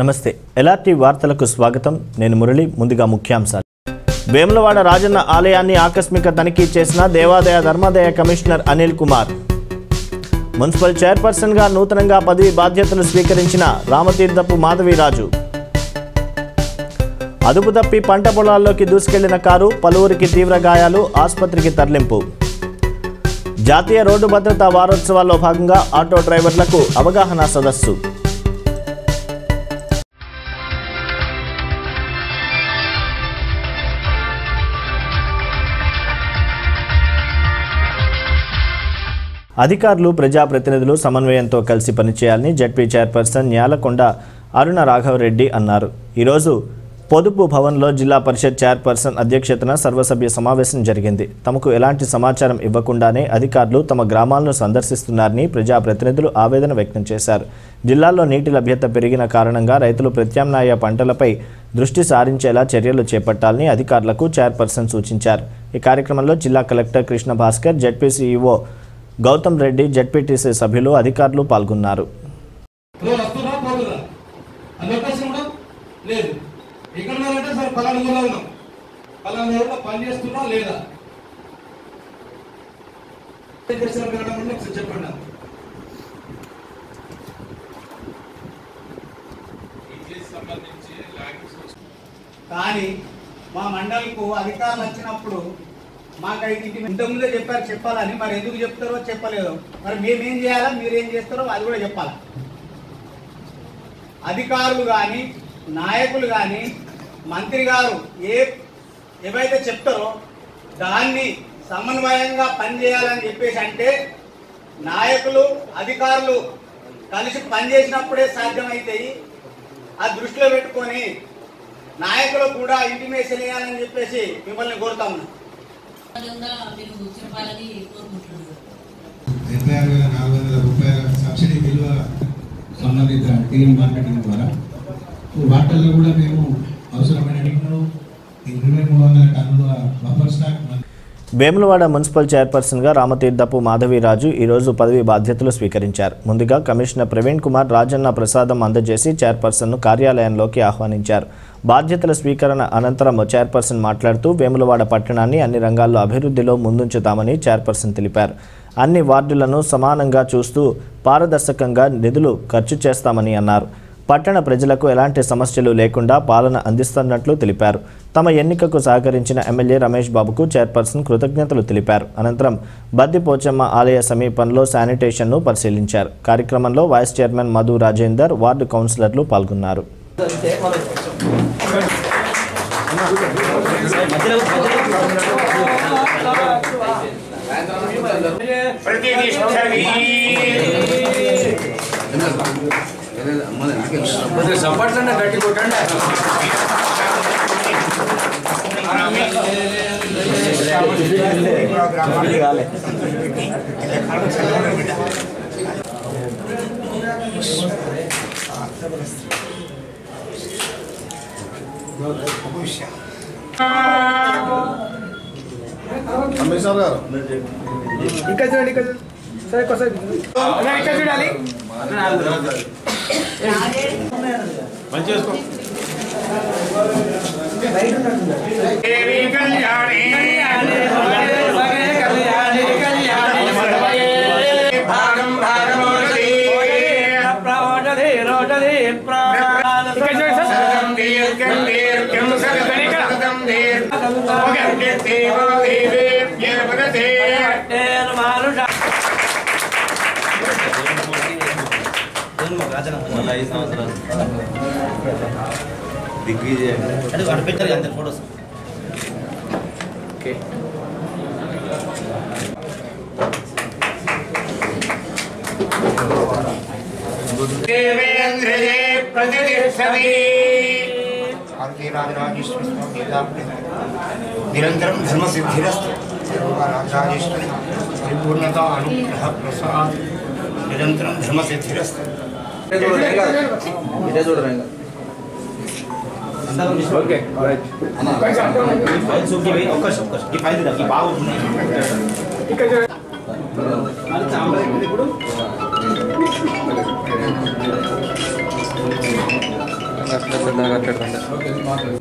నమస్తే ఎల్ఆర్టీ వార్తలకు స్వాగతం నేను మురళి ముందుగా ముఖ్యాంశాలు వేములవాడ రాజన్న ఆలయాన్ని ఆకస్మిక తనిఖీ చేసిన దేవాదాయ ధర్మాదాయ కమిషనర్ అనిల్ కుమార్ మున్సిపల్ చైర్పర్సన్గా నూతనంగా పదవి బాధ్యతలు స్వీకరించిన రామతీర్థపు మాధవీరాజు అదుపు తప్పి పంట పొలాల్లోకి దూసుకెళ్లిన కారు పలువురికి తీవ్ర గాయాలు ఆసుపత్రికి తరలింపు జాతీయ రోడ్డు భద్రతా వారోత్సవాల్లో భాగంగా ఆటో డ్రైవర్లకు అవగాహన సదస్సు అధికారులు ప్రజాప్రతినిధులు సమన్వయంతో కలిసి పనిచేయాలని జడ్పీ చైర్పర్సన్ న్యాలకొండ అరుణ రాఘవరెడ్డి అన్నారు ఈరోజు పొదుపు భవన్లో జిల్లా పరిషత్ చైర్పర్సన్ అధ్యక్షతన సర్వసభ్య సమావేశం జరిగింది తమకు ఎలాంటి సమాచారం ఇవ్వకుండానే అధికారులు తమ గ్రామాలను సందర్శిస్తున్నారని ప్రజాప్రతినిధులు ఆవేదన వ్యక్తం చేశారు జిల్లాలో నీటి లభ్యత పెరిగిన కారణంగా రైతులు ప్రత్యామ్నాయ పంటలపై దృష్టి సారించేలా చర్యలు చేపట్టాలని అధికారులకు చైర్పర్సన్ సూచించారు ఈ కార్యక్రమంలో జిల్లా collector Krishna Bhaskar ZP CEO Gautham Reddy ZPTC సభ్యులు అధికారులు పాల్గొన్నారు రోజు వస్తున్నా పోతున్నా ఆ లొకేషన్ కూడా లేదు ఎక్కడ ఉన్నారంటే సార్ పలానా ఊళ్ళో ఉన్నాం పలానా ఊళ్ళో పని చేస్తున్నా లేదా ఏం చేస్తున్నారు కన్నడ అంటే ఒకసారి చెప్పండి నాకు. కానీ మా మండలికు అధికారులు వచ్చినప్పుడు మాకైతే ఇంటి ఇంతకుముందే చెప్పారు చెప్పాలని మరి ఎందుకు చెప్తారో చెప్పలేదు మరి మేమేం చేయాలా మీరేం చేస్తారో అది కూడా చెప్పాలి అధికారులు కానీ నాయకులు కానీ మంత్రి గారు ఏ ఏవైతే చెప్తారో దాన్ని సమన్వయంగా పనిచేయాలని చెప్పేసి అంటే నాయకులు అధికారులు కలిసి పనిచేసినప్పుడే సాధ్యమవుతాయి ఆ దృష్టిలో పెట్టుకొని నాయకులు కూడా ఇంటిమేషన్ వేయాలని చెప్పేసి మిమ్మల్ని కోరుతా ఉన్నాం విధంగా మీరు చెప్పాలని కోరుకుంటున్నాను డెబ్బై ఆరు వేల నాలుగు వందల రూపాయల సబ్సిడీ విలువ సంబంధిత టీవీ మార్కెటింగ్ ద్వారా వాటర్లో కూడా మేము అవసరమైన ఇరవై మూడు వందల టన్నుల బఫర్ స్టాక్ మన వేములవాడ మున్సిపల్ చైర్పర్సన్గా రామతీర్థపు మాధవీరాజు ఈరోజు పదవి బాధ్యతలు స్వీకరించారు ముందుగా కమిషనర్ ప్రవీణ్ కుమార్ రాజన్న ప్రసాదం అందజేసి చైర్పర్సన్ను కార్యాలయంలోకి ఆహ్వానించారు బాధ్యతల స్వీకరణ అనంతరం చైర్పర్సన్ మాట్లాడుతూ వేములవాడ పట్టణాన్ని అన్ని రంగాల్లో అభివృద్ధిలో ముందుంచుతామని చైర్పర్సన్ తెలిపారు అన్ని వార్డులను సమానంగా చూస్తూ పారదర్శకంగా నిధులు ఖర్చు చేస్తామని అన్నారు పట్టణ ప్రజలకు ఎలాంటి సమస్యలు లేకుండా పాలన అందిస్తున్నట్లు తెలిపారు తమ ఎన్నికకు సహకరించిన ఎమ్మెల్యే రమేష్ బాబుకు చైర్పర్సన్ కృతజ్ఞతలు తెలిపారు అనంతరం బద్దిపోచమ్మ ఆలయ సమీపంలో శానిటేషన్ను పరిశీలించారు కార్యక్రమంలో vice chairman Madhu Rajender ward కౌన్సిలర్లు పాల్గొన్నారు అంటే అక్కడ పెట్టారు అంతే ఫోటోస్ దేవేంద్రయే ప్రతిష్టతి నిరంతరం ధర్మసిద్ధిరస్తు రాజరాజేశ్వరి పరిపూర్ణత అనుగ్రహ ప్రసాద్ నిరంతరం ధర్మసిద్ధిరస్తు ఇదే చూడరా ఇంకా ఓకే ఫైల్స్ ఓకే ఒక్కసారి ఒక్కసారి ఈ ఫైల్ ఇద్దాం ఈ బాగుంటుంది ఇప్పుడు అట్లా పెద్దగా కట్టడం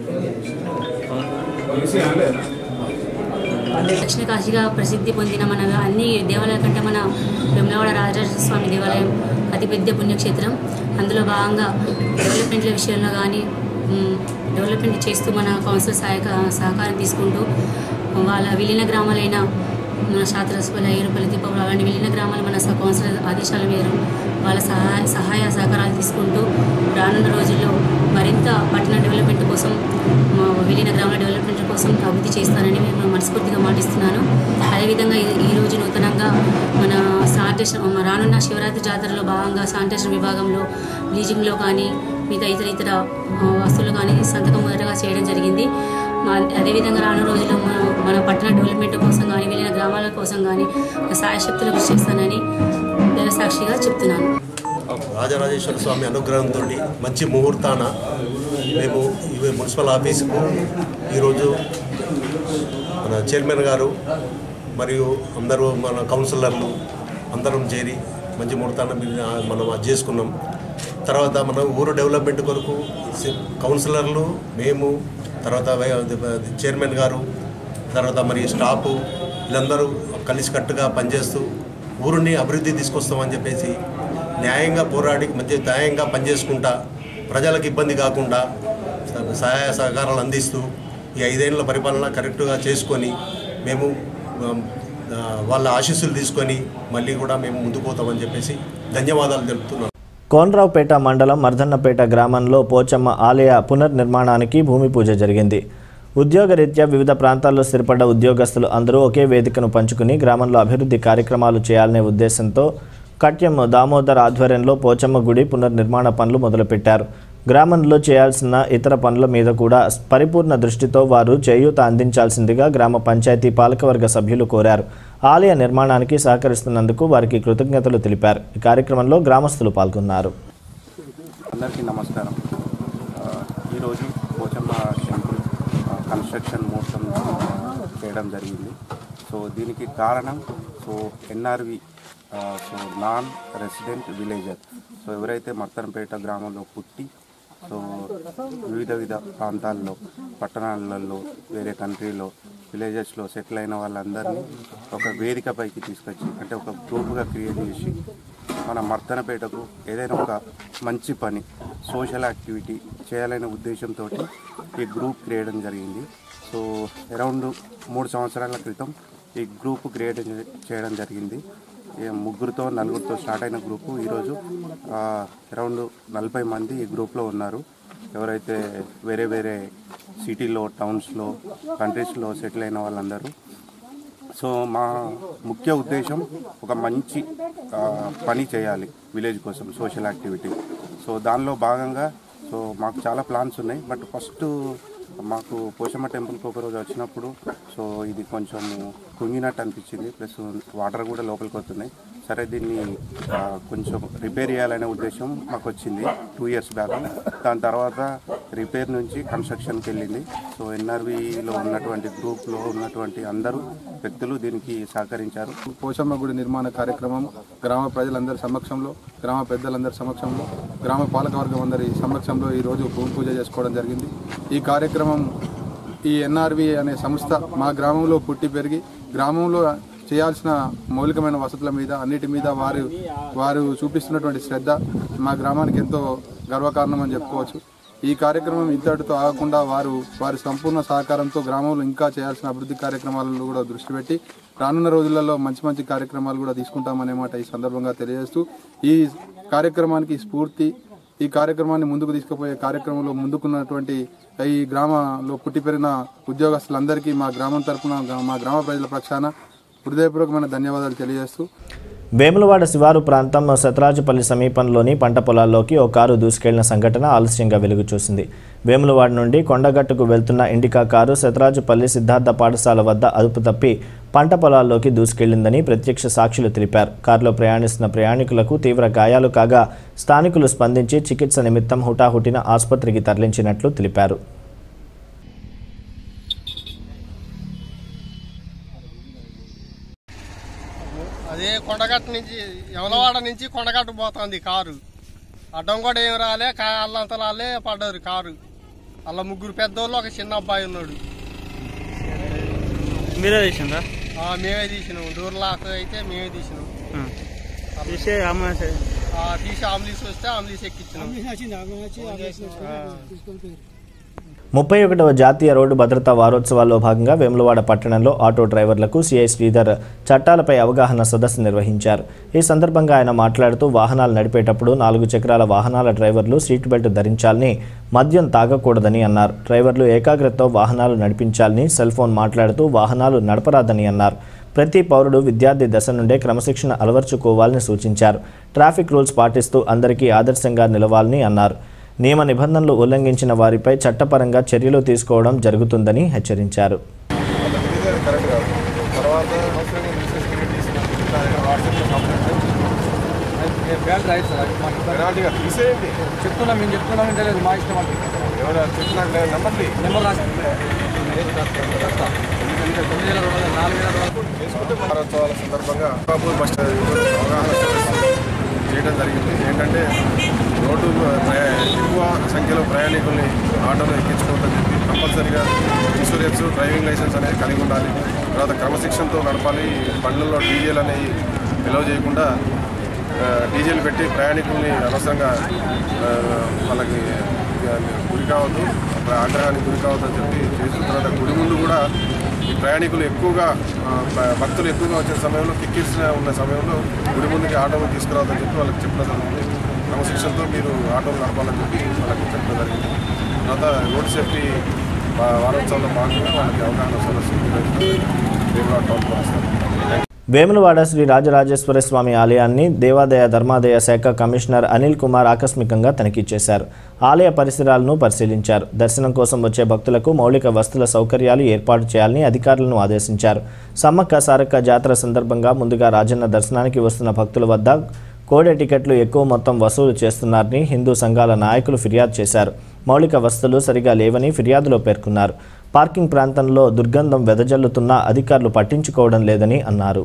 దక్షిణ కాశీగా ప్రసిద్ధి పొందిన మన అన్ని దేవాలయాల కంటే మన వేములవాడ రాజరాజ స్వామి దేవాలయం అతిపెద్ద పుణ్యక్షేత్రం అందులో భాగంగా డెవలప్మెంట్ల విషయంలో కానీ మ్, డెవలప్మెంట్ చేస్తూ మన కౌన్సిల్ సహాయక సహకారం తీసుకుంటూ వాళ్ళ విలీన గ్రామాలైన మన శాతరసపల్లి అయ్యరపల్లి తిప్పపురం అలాంటి విలీన గ్రామాలు మన స- కౌన్సిలర్ ఆదేశాల మేరకు వాళ్ళ సహాయ సహాయ సహకారాలు తీసుకుంటూ రానున్న రోజుల్లో మరింత పట్టణ డెవలప్మెంట్ కోసం మా విలీన గ్రామాల డెవలప్మెంట్ కోసం అభివృద్ధి చేస్తానని నేను మనస్ఫూర్తిగా మాటిస్తున్నాను అదేవిధంగా ఈ- ఈ రోజు నూతనంగా మన శానిటేషన్ మన రానున్న శివరాత్రి జాతరలో భాగంగా శానిటేషన్ విభాగంలో బ్లీచింగ్లో కానీ మిగతా ఇతర ఇతర ఆ, వస్తువులు కానీ సంతకం మొదటగా చేయడం జరిగింది మా అదేవిధంగా రానున్న రోజుల్లో మన మన పట్టణ డెవలప్మెంట్ కోసం కానీ వెళ్ళిన గ్రామాల కోసం కానీ సాయశక్తులు కృషి చేస్తానని దేవసాక్షిగా చెప్తున్నాను రాజరాజేశ్వర స్వామి అనుగ్రహంతో మంచి ముహూర్తాన మేము ఇవి మున్సిపల్ ఆఫీసుకు ఈరోజు మన చైర్మన్ గారు మరియు అందరూ మన కౌన్సిలర్లు అందరం చేరి మంచి ముహూర్తాన మేము మనం అది చేసుకున్నాం తర్వాత మన ఊరు డెవలప్మెంట్ కొరకు సి- కౌన్సిలర్లు మేము తర్వాత వై- చైర్మన్ గారు తర్వాత మరి స్టాఫ్ వీళ్ళందరూ కలిసికట్టుగా పనిచేస్తూ ఊరిని అభివృద్ధి తీసుకొస్తామని చెప్పేసి న్యాయంగా పోరాడి మంచి న్యాయంగా పనిచేసుకుంటా ప్రజలకు ఇబ్బంది కాకుండా స- సహాయ సహకారాలు అందిస్తూ ఈ ఐదేళ్ల పరిపాలన కరెక్ట్గా చేసుకొని మేము ఆమ్, ఆ, వాళ్ళ ఆశీస్సులు తీసుకొని మళ్ళీ కూడా మేము ముందుకు పోతామని చెప్పేసి ధన్యవాదాలు తెలుపుతున్నాను కోనరావుపేట మండలం మర్దన్నపేట గ్రామంలో పోచమ్మ ఆలయ పునర్నిర్మాణానికి భూమి పూజ జరిగింది ఉద్యోగరీత్యా వివిధ ప్రాంతాల్లో స్థిరపడ్డ ఉద్యోగస్తులు అందరూ ఒకే వేదికను పంచుకుని గ్రామంలో అభివృద్ధి కార్యక్రమాలు చేయాలనే ఉద్దేశంతో కట్యం దామోదర్ ఆధ్వర్యంలో పోచమ్మ గుడి పునర్నిర్మాణ పనులు మొదలుపెట్టారు గ్రామంలో చేయాల్సిన ఇతర పనుల మీద కూడా పరిపూర్ణ దృష్టితో వారు చేయూత అందించాల్సిందిగా గ్రామ పంచాయతీ పాలకవర్గ సభ్యులు కోరారు ఆలయ నిర్మాణానికి సహకరిస్తున్నందుకు వారికి కృతజ్ఞతలు తెలిపారు ఈ కార్యక్రమంలో గ్రామస్తులు పాల్గొన్నారు అందరికీ నమస్కారం ఆ, ఈరోజు పోచమ్మ టెంపుల్ ఆ, కన్స్ట్రక్షన్ ముహూర్తం చేయడం జరిగింది సో దీనికి కారణం సో ఎన్ఆర్వి ఆ, so non resident villager so ఎవరైతే మర్తనపేట గ్రామంలో పుట్టి సో వివిధ వివిధ ప్రాంతాల్లో పట్టణాలలో వేరే కంట్రీలో విలేజెస్లో సెటిల్ అయిన వాళ్ళందరినీ ఒక వేదికపైకి తీసుకొచ్చి అంటే ఒక గ్రూప్గా క్రియేట్ చేసి మన మర్దనపేటకు ఏదైనా ఒక మంచి పని సోషల్ యాక్టివిటీ చేయాలనే ఉద్దేశంతో ఈ గ్రూప్ క్రియేయడం జరిగింది సో అరౌండ్ మూడు సంవత్సరాల క్రితం ఈ గ్రూప్ క్రియేట్ చేయడం జరిగింది ఈ ముగ్గురుతో నలుగురితో స్టార్ట్ అయిన గ్రూపు ఈరోజు అరౌండ్ నలభై మంది ఈ గ్రూప్లో ఉన్నారు ఎవరైతే వేరే వేరే సిటీలో టౌన్స్లో కంట్రీస్లో సెటిల్ అయిన వాళ్ళందరూ సో మా ముఖ్య ఉద్దేశం ఒక మంచి ఆ, పని చేయాలి విలేజ్ కోసం సోషల్ యాక్టివిటీ సో దానిలో భాగంగా సో మాకు చాలా ప్లాన్స్ ఉన్నాయి బట్ ఫస్ట్ మాకు పోషమ్మ టెంపుల్కి ఒకరోజు వచ్చినప్పుడు సో ఇది కొంచెం కుంగినట్టు అనిపించింది ప్లస్ వాటర్ కూడా లోపలికి వస్తున్నాయి సరే దీన్ని ఆ, కొంచెం రిపేర్ చేయాలనే ఉద్దేశం మాకు వచ్చింది టూ ఇయర్స్ బ్యాక్ దాని తర్వాత రిపేర్ నుంచి కన్స్ట్రక్షన్కి వెళ్ళింది సో ఎన్ఆర్వీలో ఉన్నటువంటి గ్రూప్లో ఉన్నటువంటి అందరూ వ్యక్తులు దీనికి సహకరించారు పోషమ్మ గుడి నిర్మాణ కార్యక్రమం గ్రామ ప్రజలందరి సమక్షంలో గ్రామ పెద్దలందరి సమక్షంలో గ్రామ పాలకవర్గం అందరి సమక్షంలో ఈరోజు భూమి పూజ చేసుకోవడం జరిగింది ఈ కార్యక్రమం ఈ ఎన్ఆర్వి అనే సంస్థ మా గ్రామంలో పుట్టి పెరిగి గ్రామంలో చేయాల్సిన మౌలికమైన వసతుల మీద అన్నిటి మీద వారు వారు చూపిస్తున్నటువంటి శ్రద్ధ మా గ్రామానికి ఎంతో గర్వకారణం అని చెప్పుకోవచ్చు ఈ కార్యక్రమం ఇంతటితో ఆగకుండా వారు వారి సంపూర్ణ సహకారంతో గ్రామంలో ఇంకా చేయాల్సిన అభివృద్ధి కార్యక్రమాలను కూడా దృష్టి పెట్టి రానున్న రోజులలో మంచి మంచి కార్యక్రమాలు కూడా తీసుకుంటామనే మాట ఈ సందర్భంగా తెలియజేస్తూ ఈ కార్యక్రమానికి స్ఫూర్తి ఈ కార్యక్రమాన్ని ముందుకు తీసుకుపోయే కార్యక్రమంలో ముందుకున్నటువంటి ఈ గ్రామంలో పుట్టి పెరిగిన ఉద్యోగస్తులందరికీ మా గ్రామం తరపున మా గ్రామ ప్రజల పక్షాన హృదయపూర్వకమైన ధన్యవాదాలు తెలియజేస్తూ వేములవాడ శివారు ప్రాంతం సతరాజుపల్లి సమీపంలోని పంట పొలాల్లోకి ఓ కారు దూసుకెళ్లిన సంఘటన ఆలస్యంగా వెలుగు చూసింది వేములవాడ నుండి కొండగట్టుకు వెళ్తున్న ఇండికా కారు సతరాజుపల్లి సిద్ధార్థ పాఠశాల వద్ద అదుపు తప్పి పంట పొలాల్లోకి దూసుకెళ్లిందని ప్రత్యక్ష సాక్షులు తెలిపారు కారులో ప్రయాణిస్తున్న ప్రయాణికులకు తీవ్ర గాయాలు కాగా స్థానికులు స్పందించి చికిత్స నిమిత్తం హుటాహుటిన ఆసుపత్రికి తరలించినట్లు తెలిపారు అదే కొండగట్టు నుంచి యమలవాడ నుంచి కొండగట్టు పోతుంది కారు అడ్డం కూడా ఏం రాలే కా- అల్లంతా రాలే పడ్డది కారు అలా ముగ్గురు పెద్దోళ్ళు ఒక చిన్న అబ్బాయి ఉన్నాడు మీరే తీసిందా ఆ, మేమే తీసినాం డోర్ లాక్ అయితే మేమే తీసినాం తీసే అమ్మాయి ఆ, తీసి ఆంబులెన్స్ వస్తే ఆంబులెన్స్ ఎక్కించినాం ఆ. ముప్పై ఒకటవ జాతీయ రోడ్డు భద్రతా వారోత్సవాల్లో భాగంగా వేములవాడ పట్టణంలో ఆటో డ్రైవర్లకు సిఐ శ్రీధర్ చట్టాలపై అవగాహన సదస్సు నిర్వహించారు ఈ సందర్భంగా ఆయన మాట్లాడుతూ వాహనాలు నడిపేటప్పుడు నాలుగు చక్రాల వాహనాల డ్రైవర్లు సీట్ బెల్ట్ ధరించాలని మద్యం తాగకూడదని అన్నారు డ్రైవర్లు ఏకాగ్రతతో వాహనాలు నడిపించాలని సెల్ ఫోన్ మాట్లాడుతూ వాహనాలు నడపరాదని అన్నారు ప్రతి పౌరుడు విద్యార్థి దశ నుండే క్రమశిక్షణ అలవర్చుకోవాలని సూచించారు ట్రాఫిక్ రూల్స్ పాటిస్తూ అందరికీ ఆదర్శంగా నిలవాలని అన్నారు నియమ నిబంధనలు ఉల్లంఘించిన వారిపై చట్టపరంగా చర్యలు తీసుకోవడం జరుగుతుందని హెచ్చరించారు కరెక్ట్ కాదు తర్వాత తీసేయండి చెప్తున్నాం మేము చెప్తున్నాం అంటే లేదు మా ఇష్టం అంటే ఎవరు చెప్పినాక నెంబర్ నెంబర్ రాసి వారోత్సవాల సందర్భంగా బాబు బస్ స్టాండ్ అవగాహన సదస్సు చేయడం జరిగింది ఏంటంటే రోడ్డు ప్రయా- ఎక్కువ సంఖ్యలో ప్రయాణికుల్ని ఆటోలో ఎక్కించుకోవద్దని చెప్పి కంపల్సరీగా ఇన్సూరెన్స్ డ్రైవింగ్ లైసెన్స్ అనేది కలిగి ఉండాలి తర్వాత క్రమశిక్షణతో నడపాలి బండ్లలో డీజేలు అనేవి నిల్వ చేయకుండా ఆ, డీజేలు పెట్టి ప్రయాణికుల్ని అనవసరంగా ఆ, వాళ్ళకి ఆ, గురి కావద్దు ఆగ్రహానికి గురి కావద్దు అని చెప్పి చేసిన తర్వాత గుడి ముందు కూడా ఈ ప్రయాణికులు ఎక్కువగా ఆ, భ- భక్తులు ఎక్కువగా వచ్చిన సమయంలో కిక్కిరిసిన ఉన్న సమయంలో గుడి ముందుకి ఆటోలు తీసుకురావద్దని చెప్పి వాళ్ళకి చెప్పడం జరిగింది క్రమశిక్షణతో మీరు ఆటోలు నడపాలని చెప్పి వాళ్ళకి చెప్పడం జరిగింది తర్వాత రోడ్ సేఫ్టీ వా- వారోత్సవంలో భాగంగా వాళ్ళకి అవగాహన సదస్సు నిర్వహించడం టౌన్ వస్తారు వేములవాడ శ్రీ రాజరాజేశ్వర స్వామి ఆలయాన్ని దేవాదాయ ధర్మాదాయ శాఖ కమిషనర్ అనిల్ కుమార్ ఆకస్మికంగా తనిఖీ చేశారు ఆలయ పరిసరాలను పరిశీలించారు దర్శనం కోసం వచ్చే భక్తులకు మౌలిక వస్తుల సౌకర్యాలు ఏర్పాటు చేయాలని అధికారులను ఆదేశించారు సమ్మక్క సారక్క జాతర సందర్భంగా ముందుగా రాజన్న దర్శనానికి వస్తున్న భక్తుల వద్ద కోడే టికెట్లు ఎక్కువ మొత్తం వసూలు చేస్తున్నారని హిందూ సంఘాల నాయకులు ఫిర్యాదు చేశారు మౌలిక వసతులు సరిగా లేవని ఫిర్యాదులో పేర్కొన్నారు పార్కింగ్ ప్రాంతంలో దుర్గంధం వెదజల్లుతున్నా అధికారులు పట్టించుకోవడం లేదని అన్నారు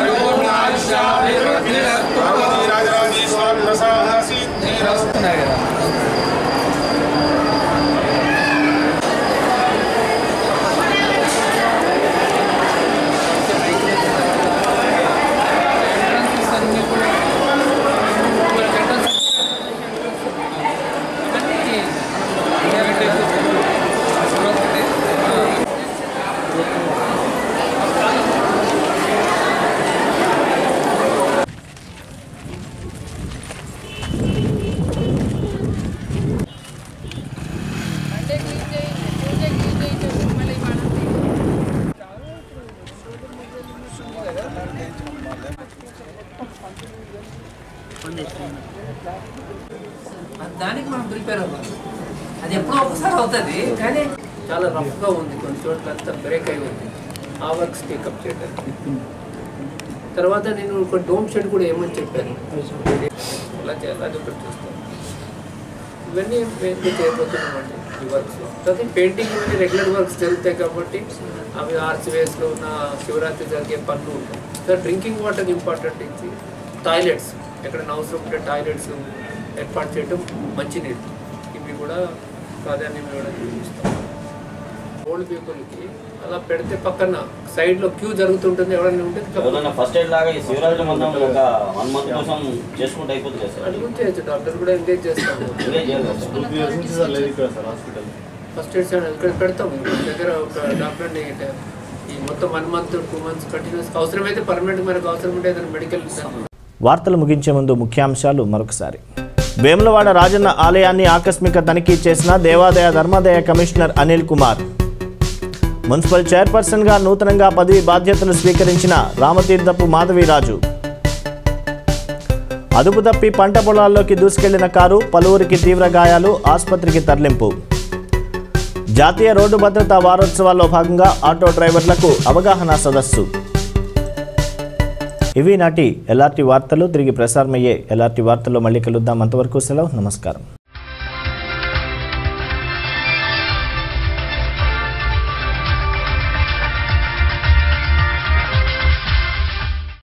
దానికి మనం ప్రిపేర్ అవ్వాలి అది ఎప్పుడో ఒకసారి అవుతుంది కానీ చాలా రఫ్గా ఉంది కొన్ని చోట్ల అంతా బ్రేక్ అయి ఉంది ఆ వర్క్స్ టేకప్ చేయడానికి తర్వాత నేను ఒక డోమ్ షెడ్ కూడా ఏమని చెప్పాను అలా చేయాలి అది ఒకటి చూస్తాను ఇవన్నీ మేము చేయబోతున్నామండి ఈ వర్క్స్ తర్వాత పెయింటింగ్ ఇవన్నీ రెగ్యులర్ వర్క్స్ జరుగుతాయి కాబట్టి అవి ఆర్చ్ వేస్లో ఉన్న శివరాత్రి జరిగే పనులు ఉంటాయి తర్వాత డ్రింకింగ్ వాటర్ ఇంపార్టెంట్ ఇచ్చి టాయిలెట్స్ ఎక్కడైనా అవసరం ఉంటే టాయిలెట్స్ ఏర్పాటు చేయడం మంచినీళ్ళు ఇవి కూడా ప్రాధాన్యం ఇవ్వడం చూపిస్తాం ఓల్డ్ పీపుల్కి అలా పెడితే పక్కన సైడ్లో క్యూ జరుగుతుంటుంది ఎవరైనా ఉంటే ఎవరైనా ఫస్ట్ ఎయిడ్ లాగా ఈ శివరాత్రి మనం ఒక వన్ మంత్ కోసం చేసుకుంటే అయిపోతుంది కదా సార్ అడుగుతే చేయొచ్చు డాక్టర్ కూడా ఎంగేజ్ చేస్తాము ఎంగేజ్ చేయాలి కదా సార్ ఫస్ట్ ఎయిడ్ సెంటర్ ఇక్కడ పెడతాం మన దగ్గర ఒక డాక్టర్ని ఈ మొత్తం one month two months continues అవసరమైతే పర్మనెంట్ మనకు అవసరం ఉంటే ఏదైనా మెడికల్ వార్తలు ముగించే ముందు ముఖ్యాంశాలు మరొకసారి వేములవాడ రాజన్న ఆలయాన్ని ఆకస్మిక తనిఖీ చేసిన దేవాదాయ ధర్మాదాయ కమిషనర్ అనిల్ కుమార్ మున్సిపల్ చైర్పర్సన్గా నూతనంగా పదవి బాధ్యతలు స్వీకరించిన రామతీర్థపు మాధవీరాజు అదుపు తప్పి పంట పొలాల్లోకి దూసుకెళ్లిన కారు పలువురికి తీవ్ర గాయాలు ఆసుపత్రికి తరలింపు జాతీయ రోడ్డు భద్రతా వారోత్సవాల్లో భాగంగా ఆటో డ్రైవర్లకు అవగాహన సదస్సు ఇవి నాటి ఎల్ఆర్టీ వార్తలు తిరిగి ప్రసారమయ్యే ఎల్ఆర్టీ వార్తల్లో మళ్ళీ కలుద్దాం అంతవరకు సెలవు నమస్కారం